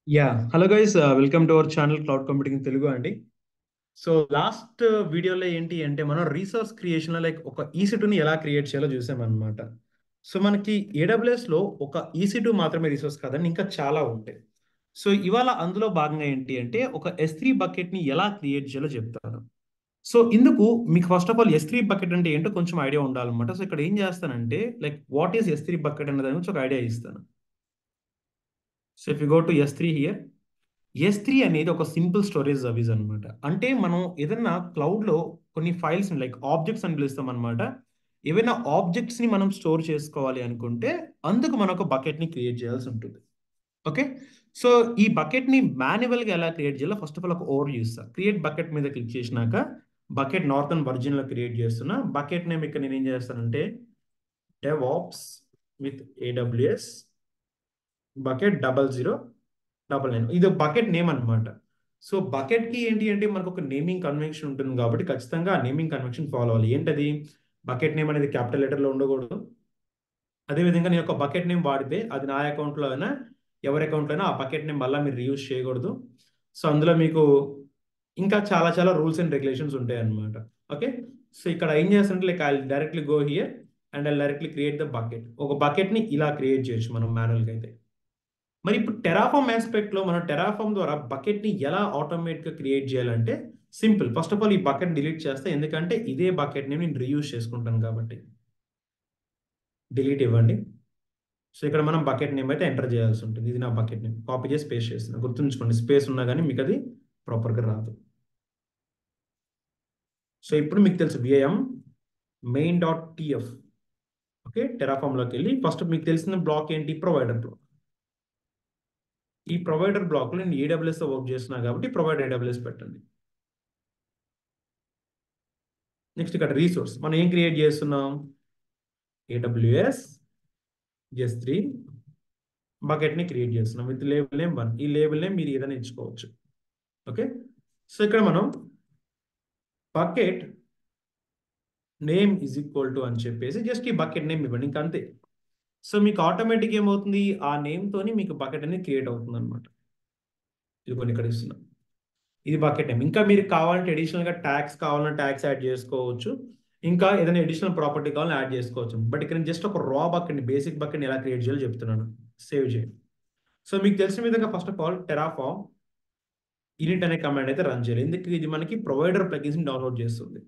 yeah hello guys welcome to our channel cloud computing Telugu అండి so last వీడియోలో ఏంటి అంటే మనం రీసోర్స్ క్రియేషన్లో లైక్ ఒక ఈసీ2ని ఎలా క్రియేట్ చేయాలో చూసామన్నమాట సో మనకి ఏడబ్ల్యూఎస్లో ఒక ఈసీ2 మాత్రమే రిసోర్స్ కాదండి ఇంకా చాలా ఉంటాయి సో ఇవాళ అందులో భాగంగా ఏంటి అంటే ఒక ఎస్ త్రీ బకెట్ని ఎలా క్రియేట్ చేయాలో చెప్తాను సో ఇందుకు మీకు first of all S three bucket అంటే ఏంటో కొంచెం ఐడియా ఉండాలన్నమాట సో ఇక్కడ ఏం చేస్తానంటే like what is S three bucket అనే దాని గురించి ఒక ఐడియా ఇస్తాను so if you go to S three here S three అనేది ఒక సింపుల్ స్టోరేజ్ సర్వీస్ అనమాట అంటే మనం ఏదైనా క్లౌడ్లో కొన్ని ఫైల్స్ లైక్ ఆబ్జెక్ట్స్ అని పిలుస్తాం అనమాట ఏవైనా ఆబ్జెక్ట్స్ని మనం స్టోర్ చేసుకోవాలి అనుకుంటే అందుకు మనం ఒక బకెట్ని క్రియేట్ చేయాల్సి ఉంటుంది ఓకే సో ఈ బకెట్ని మాన్యువల్గా ఎలా క్రియేట్ చేయాలో ఫస్ట్ ఆఫ్ ఆల్ ఒక ఓవర్ చూస్తా క్రియేట్ బకెట్ మీద క్లిక్ చేసినాక బకెట్ నార్థన్ వర్జిన్లో క్రియేట్ చేస్తున్నా బకెట్ నేమ్ ఇక్కడ నేను ఏం చేస్తానంటే DevOps with AWS bucket double zero double nine ఇది బకెట్ నేమ్ అనమాట సో బకెట్కి ఏంటి అంటే మనకు ఒక నేమింగ్ కన్వెన్షన్ ఉంటుంది కాబట్టి ఖచ్చితంగా ఆ నేమింగ్ కన్వెన్షన్ ఫాలో అవ్వాలి ఏంటది బకెట్ నేమ్ అనేది క్యాపిటల్ లెటర్లో ఉండకూడదు అదేవిధంగా నేను ఒక బకెట్ నేమ్ వాడితే అది నా అకౌంట్లో అయినా ఎవరి అకౌంట్లో అయినా ఆ బకెట్ నేమ్ మళ్ళీ మీరు రీయూజ్ చేయకూడదు సో అందులో మీకు ఇంకా చాలా చాలా రూల్స్ అండ్ రెగ్యులేషన్స్ ఉంటాయి అనమాట ఓకే సో ఇక్కడ ఏం చేస్తుంటే like I directly go here and I directly create the bucket ఒక బకెట్ని ఇలా క్రియేట్ చేయొచ్చు మనం మాన్యువల్గా అయితే మరి ఇప్పుడు టెరాఫామ్ ఆస్పెక్ట్లో మనం టెరాఫామ్ ద్వారా బకెట్ని ఎలా ఆటోమేటిక్గా క్రియేట్ చేయాలంటే సింపుల్ ఫస్ట్ ఆఫ్ ఆల్ ఈ బకెట్ డిలీట్ చేస్తే ఎందుకంటే ఇదే బకెట్ని నేను రీయూజ్ చేసుకుంటాను కాబట్టి డిలీట్ ఇవ్వండి సో ఇక్కడ మనం బకెట్ నేమ్ అయితే ఎంటర్ చేయాల్సి ఉంటుంది ఇది నా బకెట్ నేమ్ కాపీ చేసి స్పేస్ చేస్తున్నా గుర్తుంచుకోండి స్పేస్ ఉన్నా కానీ మీకు అది ప్రాపర్గా రాదు సో ఇప్పుడు మీకు తెలుసు VIM main dot TF okay టెరాఫామ్లోకి వెళ్ళి ఫస్ట్ మీకు తెలిసిన బ్లాక్ ఏంటి ప్రొవైడర్ బ్లాక్ ఈ ప్రొవైడర్ బ్లాక్లో నేను ఏడబ్ల్యూఎస్తో వర్క్ చేస్తున్నా కాబట్టి ప్రొవైడర్ ఏడబ్ల్యూఎస్ పెట్టండి నెక్స్ట్ ఇక్కడ రీసోర్స్ మనం ఏం క్రియేట్ చేస్తున్నాం ఏడబ్ల్యూఎస్ ఎస్ త్రీ బకెట్ని క్రియేట్ చేస్తున్నాం విత్ లేబుల్ నేమ్ వన్ ఈ లేబుల్ నేమ్ మీరు ఏదైనా ఎంచుకోవచ్చు ఓకే సో ఇక్కడ మనం bucket name is equal to అని చెప్పేసి జస్ట్ ఈ బకెట్ నేమ్ ఇవ్వండి ఇంకా అంతే సో మీకు ఆటోమేటిక్ ఏమవుతుంది ఆ నేమ్తోని మీకు బకెట్ అనేది క్రియేట్ అవుతుంది అనమాట ఇది కొన్ని ఇక్కడ ఇస్తున్నాం ఇది బకెట్ నేమ్ ఇంకా మీరు కావాలంటే అడిషనల్గా ట్యాక్స్ కావాలన్నా ట్యాక్స్ యాడ్ చేసుకోవచ్చు ఇంకా ఏదైనా అడిషనల్ ప్రాపర్టీ కావాలని యాడ్ చేసుకోవచ్చు బట్ ఇక్కడ జస్ట్ ఒక రా బకెట్ని బేసిక్ బకెట్ని ఎలా క్రియేట్ చేయాలో చెప్తున్నాను సేవ్ చేయండి సో మీకు తెలిసిన విధంగా first of all terraform init అనే కమాండ్ అయితే రన్ చేయాలి ఎందుకు ఇది మనకి ప్రొవైడర్ ప్లగిన్స్ని డౌన్లోడ్ చేస్తుంది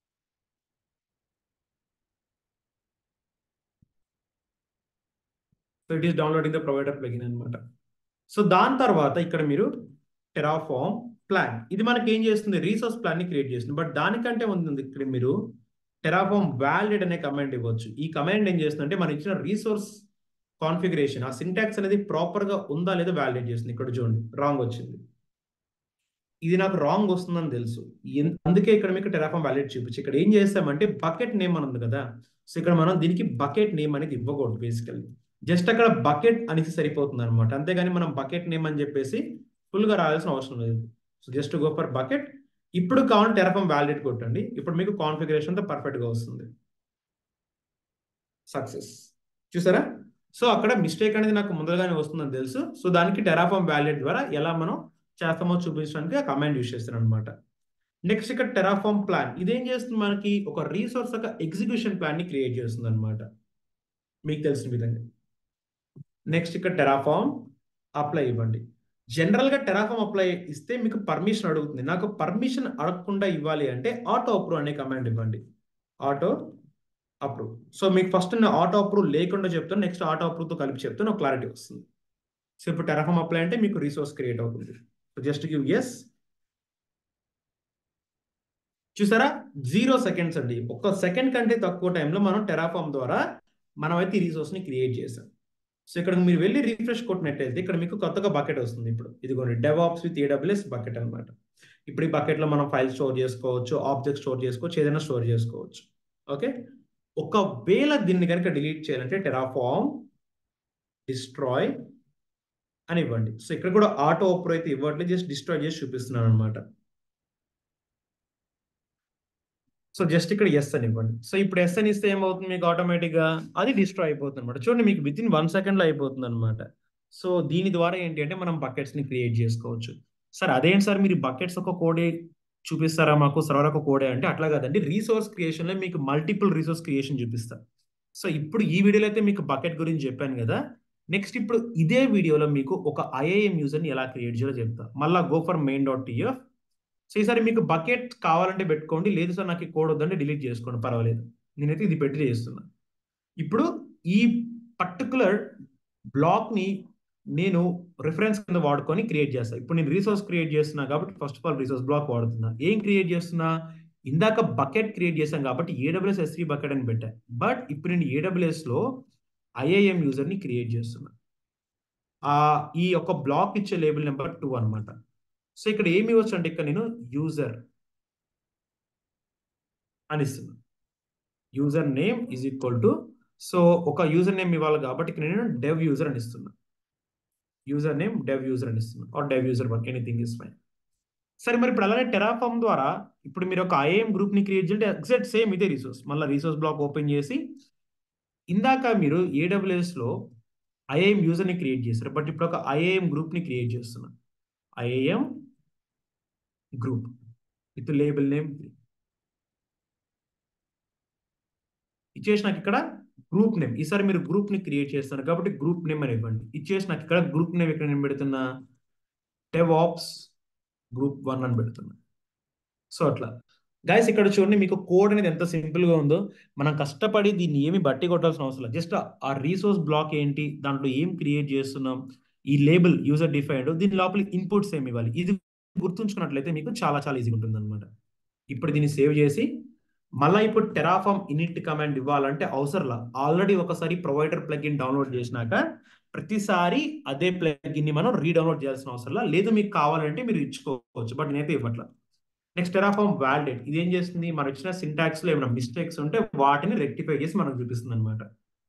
so it is downloading the provider plugin అనమాట సో దాని తర్వాత ఇక్కడ మీరు టెరాఫామ్ ప్లాన్ ఇది మనకి ఏం చేస్తుంది రీసోర్స్ ప్లాన్ని క్రియేట్ చేస్తుంది బట్ దానికంటే ఉంది ఇక్కడ మీరు టెరాఫామ్ వ్యాలిడ్ అనే కమాండ్ ఇవ్వచ్చు ఈ కమాండ్ ఏం చేస్తుందంటే మనం ఇచ్చిన రీసోర్స్ కాన్ఫిగరేషన్ ఆ సింటాక్స్ అనేది ప్రాపర్గా ఉందా లేదా వ్యాలిడేట్ చేస్తుంది ఇక్కడ చూడండి రాంగ్ వచ్చింది ఇది నాకు రాంగ్ వస్తుందని తెలుసు అందుకే ఇక్కడ మీకు టెరాఫామ్ వ్యాలిడ్ చూపించి ఇక్కడ ఏం చేస్తామంటే బకెట్ నేమ్ అని ఉంది కదా సో ఇక్కడ మనం దీనికి బకెట్ నేమ్ అనేది ఇవ్వకూడదు బేసికల్లీ జస్ట్ అక్కడ బకెట్ అనేసి సరిపోతుంది అనమాట అంతేగాని మనం బకెట్ నేమ్ అని చెప్పేసి ఫుల్గా రాయాల్సిన అవసరం లేదు so just go for bucket ఇప్పుడు కావాలంటే టెరఫామ్ వ్యాలిడేట్ కొట్టండి ఇప్పుడు మీకు కాన్ఫిగరేషన్ తో పర్ఫెక్ట్గా వస్తుంది సక్సెస్ చూసారా సో అక్కడ మిస్టేక్ అనేది నాకు ముందుగానే వస్తుందని తెలుసు సో దానికి టెరాఫామ్ వ్యాలిడేట్ ద్వారా ఎలా మనం చేస్తామో చూపించడానికి ఆ కమాండ్ యూస్ చేస్తాను అనమాట నెక్స్ట్ ఇక్కడ టెరాఫామ్ ప్లాన్ ఇదేం చేస్తుంది మనకి ఒక రీసోర్స్ ఒక ఎగ్జిక్యూషన్ ప్లాన్ ని క్రియేట్ చేస్తుంది అనమాట మీకు తెలిసిన విధంగా నెక్స్ట్ ఇక్కడ టెరాఫామ్ అప్లై ఇవ్వండి జనరల్గా టెరాఫామ్ అప్లై ఇస్తే మీకు పర్మిషన్ అడుగుతుంది నాకు పర్మిషన్ అడగకుండా ఇవ్వాలి అంటే ఆటో అప్రూవ్ అనే కమాండ్ ఇవ్వండి ఆటో అప్రూవ్ సో మీకు ఫస్ట్ నేను ఆటో అప్రూవ్ లేకుండా చెప్తాను నెక్స్ట్ ఆటో అప్రూవ్తో కలిపి చెప్తాను క్లారిటీ వస్తుంది సో ఇప్పుడు టెరాఫామ్ అప్లై అంటే మీకు రీసోర్స్ క్రియేట్ అవుతుంది సో జస్ట్ గివ్ ఎస్ చూసారా జీరో సెకండ్స్ అండి ఒక్క సెకండ్ కంటే తక్కువ టైంలో మనం టెరాఫామ్ ద్వారా మనం అయితే ఈ రిసోర్స్ని క్రియేట్ చేసాం సో ఇక్కడ మీరు వెళ్ళి రిఫ్రెష్ కొట్టినట్టయితే ఇక్కడ మీకు కొత్తగా బకెట్ వస్తుంది ఇప్పుడు ఇదిగోండి డెవాప్స్ విత్ ఏడబ్ల్యూఎస్ బకెట్ అనమాట ఇప్పుడు ఈ బకెట్లో మనం ఫైల్ స్టోర్ చేసుకోవచ్చు ఆబ్జెక్ట్ స్టోర్ చేసుకోవచ్చు ఏదైనా స్టోర్ చేసుకోవచ్చు ఓకే ఒకవేళ దీన్ని కనుక డిలీట్ చేయాలంటే టెరాఫామ్ డిస్ట్రాయ్ అని ఇవ్వండి సో ఇక్కడ కూడా ఆటో అప్రో అయితే ఇవ్వట్లేదు జస్ట్ డిస్ట్రాయ్ చేసి చూపిస్తున్నాను అనమాట సో జస్ట్ ఇక్కడ ఎస్ అని ఇవ్వండి సో ఇప్పుడు ఎస్ అని ఇస్తే ఏమవుతుంది మీకు ఆటోమేటిక్గా అది డిస్ట్రాయ్ అయిపోతుంది అనమాట చూడండి మీకు విత్ ఇన్ వన్ సెకండ్లో అయిపోతుంది అనమాట సో దీని ద్వారా ఏంటి అంటే మనం బకెట్స్ ని క్రియేట్ చేసుకోవచ్చు సార్ అదేంటి సార్ మీరు బకెట్స్ ఒక కోడే చూపిస్తారా మాకు సర్వర్ ఒక కోడే అంటే అట్లా కాదండి రీసోర్స్ క్రియేషన్ లో మీకు మల్టిపుల్ రీసోర్స్ క్రియేషన్ చూపిస్తా సో ఇప్పుడు ఈ వీడియోలో అయితే మీకు బకెట్ గురించి చెప్పాను కదా నెక్స్ట్ ఇప్పుడు ఇదే వీడియోలో మీకు ఒక ఐఏఎం యూజర్ని ఎలా క్రియేట్ చేయాలో చెప్తా మళ్ళా go for main dot TF so ఈసారి మీకు బకెట్ కావాలంటే పెట్టుకోండి లేదు సార్ నాకు ఈ కోడ్ వద్దంటే డిలీట్ చేసుకోండి పర్వాలేదు నేనైతే ఇది పెట్టి చేస్తున్నా ఇప్పుడు ఈ పర్టికులర్ బ్లాక్ని నేను రిఫరెన్స్ కింద వాడుకొని క్రియేట్ చేస్తాను ఇప్పుడు నేను రీసోర్స్ క్రియేట్ చేస్తున్నా కాబట్టి first of all resource block వాడుతున్నా ఏం క్రియేట్ చేస్తున్నా ఇందాక బకెట్ క్రియేట్ చేశాం కాబట్టి ఏడబ్ల్యూఎస్ ఎస్సీ బకెట్ అని పెట్టా బట్ ఇప్పుడు నేను ఏడబ్ల్యూఎస్ లో ఐఐఎం యూజర్ ని క్రియేట్ చేస్తున్నా ఆ ఈ యొక్క బ్లాక్ ఇచ్చే లేబుల్ నెంబర్ టూ అనమాట సో ఇక్కడ ఏమి ఇవ్వచ్చు అంటే ఇక్కడ నేను యూజర్ అని ఇస్తున్నా user name is equal to so ఒక యూజర్ నేమ్ ఇవ్వాలి కాబట్టి ఇక్కడ నేను డెవ్ యూజర్ అని ఇస్తున్నా యూజర్ నేమ్ డెవ్ యూజర్ అని ఇస్తున్నా or dev user one anything is fine సరే మరి ఇప్పుడు అలానే టెరాఫామ్ ద్వారా ఇప్పుడు మీరు ఒక ఐఏఎం గ్రూప్ ని క్రియేట్ చేయాలంటే ఎగ్జాక్ట్ సేమ్ ఇదే రిసోర్స్ మళ్ళీ రిసోర్స్ బ్లాక్ ఓపెన్ చేసి ఇందాక మీరు ఏడబ్ల్యూఎస్ లో ఐఏఎం యూజర్ ని క్రియేట్ చేశారు బట్ ఇప్పుడు ఒక ఐఏఎం గ్రూప్ ని క్రియేట్ చేస్తున్నా IAM group with label name ఇచ్చేసి నాకు ఇక్కడ గ్రూప్ నేమ్ ఈసారి మీరు గ్రూప్ ని క్రియేట్ చేస్తున్నారు కాబట్టి గ్రూప్ నేమ్ అని ఇవ్వండి ఇచ్చేసి నాకు ఇక్కడ గ్రూప్ నేమ్ ఇక్కడ నేను పెడుతున్నా డెవాప్స్ గ్రూప్ వన్ అని పెడుతున్నా సో అట్లా గైస్ ఇక్కడ చూడండి మీకు కోడ్ అనేది ఎంత సింపుల్ గా ఉందో మనం కష్టపడి దీన్ని ఏమి బట్టి కొట్టాల్సిన అవసరం లేదు జస్ట్ ఆ రీసోర్స్ బ్లాక్ ఏంటి దాంట్లో ఏం క్రియేట్ చేస్తున్నాం ఈ లేబుల్ యూజర్ డిఫైన్డ్ దీని లోపల ఇన్పుట్స్ ఏమి ఇవ్వాలి ఇది గుర్తుంచుకున్నట్లయితే మీకు చాలా చాలా ఈజీగా ఉంటుంది అనమాట ఇప్పుడు దీన్ని సేవ్ చేసి మళ్ళీ ఇప్పుడు టెరాఫామ్ ఇనిట్ కమాండ్ ఇవ్వాలంటే అవసరంలా ఆల్రెడీ ఒకసారి ప్రొవైడర్ ప్లగిన్ డౌన్లోడ్ చేసినాక ప్రతిసారి అదే ప్లగిన్ ని మనం రీడౌన్లోడ్ చేయాల్సిన అవసరం లేదు మీకు కావాలంటే మీరు ఇచ్చుకోవచ్చు బట్ నేనైతే ఇవ్వట్లా నెక్స్ట్ టెరాఫామ్ వ్యాలిడేట్ ఇది ఏం చేస్తుంది మనం ఇచ్చిన సింటాక్స్ లో ఏమైనా మిస్టేక్స్ ఉంటే వాటిని రెక్టిఫై చేసి మనకు చూపిస్తుంది అనమాట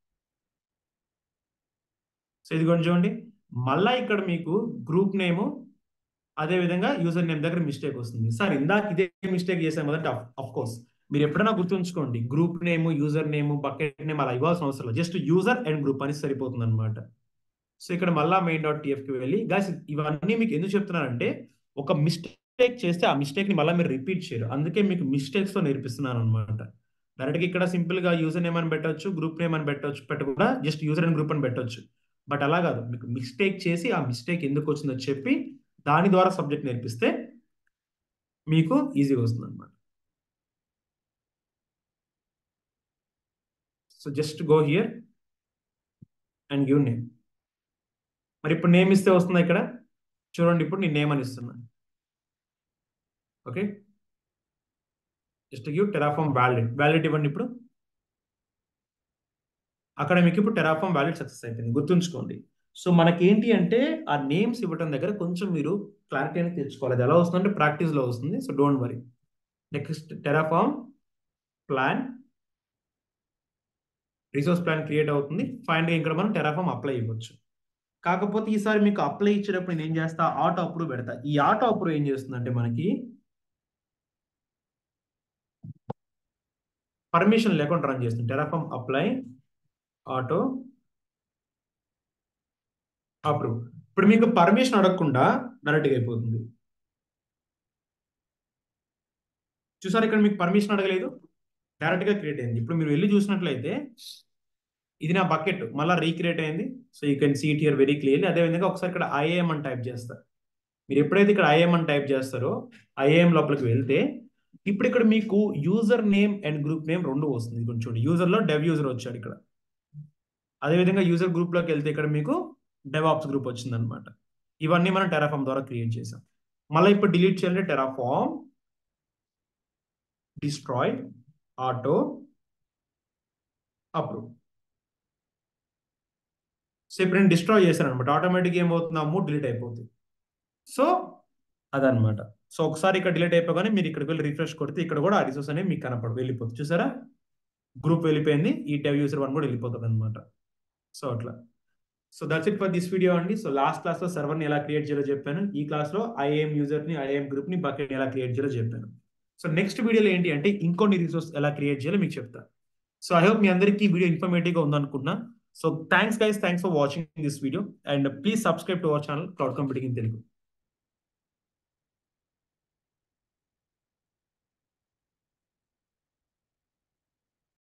సో ఇది కొంచెం చూడండి మళ్ళా ఇక్కడ మీకు గ్రూప్ నేమ్ అదే విధంగా యూజర్ నేమ్ దగ్గర మిస్టేక్ వస్తుంది సార్ ఇందాక ఇదే మిస్టేక్ చేసాం కదంటే అఫ్ కోర్స్ మీరు ఎప్పుడైనా గుర్తుంచుకోండి group name user name bucket name అలా ఇవ్వాల్సిన అవసరం లేదు జస్ట్ యూజర్ అండ్ గ్రూప్ అని సరిపోతుంది అనమాట సో ఇక్కడ మళ్ళా మెయిన్ డాట్ కి వెళ్ళి గాయస్ ఇవన్నీ మీకు ఎందుకు చెప్తున్నానంటే ఒక మిస్టేక్ చేస్తే ఆ మిస్టేక్ ని మళ్ళీ మీరు రిపీట్ చేయరు అందుకే మీకు మిస్టేక్స్ తో నేర్పిస్తున్నాను అనమాట డైరెక్ట్ గా ఇక్కడ సింపుల్ గా యూజర్ నేమ్ అని పెట్టొచ్చు గ్రూప్ నేమ్ అని పెట్టొచ్చు పెట్టకుండా జస్ట్ యూజర్ అండ్ గ్రూప్ అని పెట్టొచ్చు బట్ అలా కాదు మీకు మిస్టేక్ చేసి ఆ మిస్టేక్ ఎందుకు వచ్చిందో చెప్పి దాని ద్వారా సబ్జెక్ట్ నేర్పిస్తే మీకు ఈజీగా వస్తుంది అనమాట so just go here and give name మరి ఇప్పుడు నేమ్ ఇస్తే వస్తుందా ఇక్కడ చూడండి ఇప్పుడు నేను నేమ్ అని ఇస్తున్నా okay just give terraform valid valid ఇవ్వండి ఇప్పుడు అక్కడ మీకు ఇప్పుడు టెరాఫామ్ వ్యాలిడ్ సక్సెస్ అయిపోయింది గుర్తుంచుకోండి సో మనకేంటి అంటే ఆ నేమ్స్ ఇవ్వడం దగ్గర కొంచెం మీరు క్లారిటీ అనేది తెచ్చుకోవాలి అది ఎలా వస్తుందంటే ప్రాక్టీస్లో వస్తుంది so don't worry next terraform plan resource plan create అవుతుంది ఫైనల్గా ఇక్కడ మనం టెరాఫామ్ అప్లై ఇవ్వచ్చు కాకపోతే ఈసారి మీకు అప్లై ఇచ్చేటప్పుడు నేను ఏం చేస్తా ఆటో అప్రూవ్ పెడతా ఈ ఆటో అప్రూవ్ ఏం చేస్తుందంటే మనకి పర్మిషన్ లేకుండా రన్ చేస్తుంది టెరాఫామ్ అప్లై ఆటో అప్రూవ్ ఇప్పుడు మీకు పర్మిషన్ అడగకుండా డైరెక్ట్గా అయిపోతుంది చూసారు ఇక్కడ మీకు పర్మిషన్ అడగలేదు డైరెక్ట్గా క్రియేట్ అయింది ఇప్పుడు మీరు వెళ్ళి చూసినట్లయితే ఇది నా బకెట్ మళ్ళీ రీక్రియేట్ అయింది so you can see it here very clearly అదేవిధంగా ఒకసారి ఇక్కడ ఐఏఎం అని టైప్ చేస్తారు మీరు ఎప్పుడైతే ఇక్కడ ఐఏఎం అని టైప్ చేస్తారో ఐఏఎం లోపలికి వెళ్తే ఇప్పుడు ఇక్కడ మీకు user name and group name రెండు వస్తుంది కొంచెం చూడండి యూజర్లో డెవ్ యూజర్ వచ్చాడు ఇక్కడ అదేవిధంగా యూజర్ గ్రూప్లోకి వెళ్తే ఇక్కడ మీకు డెవాప్స్ గ్రూప్ వచ్చింది అనమాట ఇవన్నీ మనం టెరాఫామ్ ద్వారా క్రియేట్ చేసాం మళ్ళీ ఇప్పుడు డిలీట్ చేయాలంటే terraform destroy auto approve so ఇప్పుడు నేను డిస్ట్రాయ్ చేశాను అనమాట ఆటోమేటిక్ ఏమవుతుంది ఆ మూడ్ డిలీట్ అయిపోతుంది సో అదనమాట సో ఒకసారి ఇక్కడ డిలీట్ అయిపోగానే మీరు ఇక్కడికి వెళ్ళి రిఫ్రెష్ కొడితే ఇక్కడ కూడా ఆ రిసోర్స్ అనేవి మీకు కనపడు వెళ్ళిపోతుంది చూసారా గ్రూప్ వెళ్ళిపోయింది ఈ టెవ్ యూసర్ వన్ కూడా వెళ్ళిపోతుంది అనమాట సో అట్లా so that's it for this video అండి సో లాస్ట్ క్లాస్లో సర్వర్ని ఎలా క్రియేట్ చేయాలో చెప్పాను ఈ క్లాస్లో ఐఏఎం యూజర్ని ఐఏఎం గ్రూప్ని బకెట్ ఎలా క్రియేట్ చేయాలో చెప్పాను సో నెక్స్ట్ వీడియోలో ఏంటి అంటే ఇంకొన్ని రిసోర్స్ ఎలా క్రియేట్ చేయాలో మీకు చెప్తాను సో ఐ హోప్ మీ అందరికీ వీడియో ఇన్ఫర్మేటివ్గా ఉందనుకుంటున్నా so thanks guys thanks for watching this video and please subscribe to our channel cloud computing in Telugu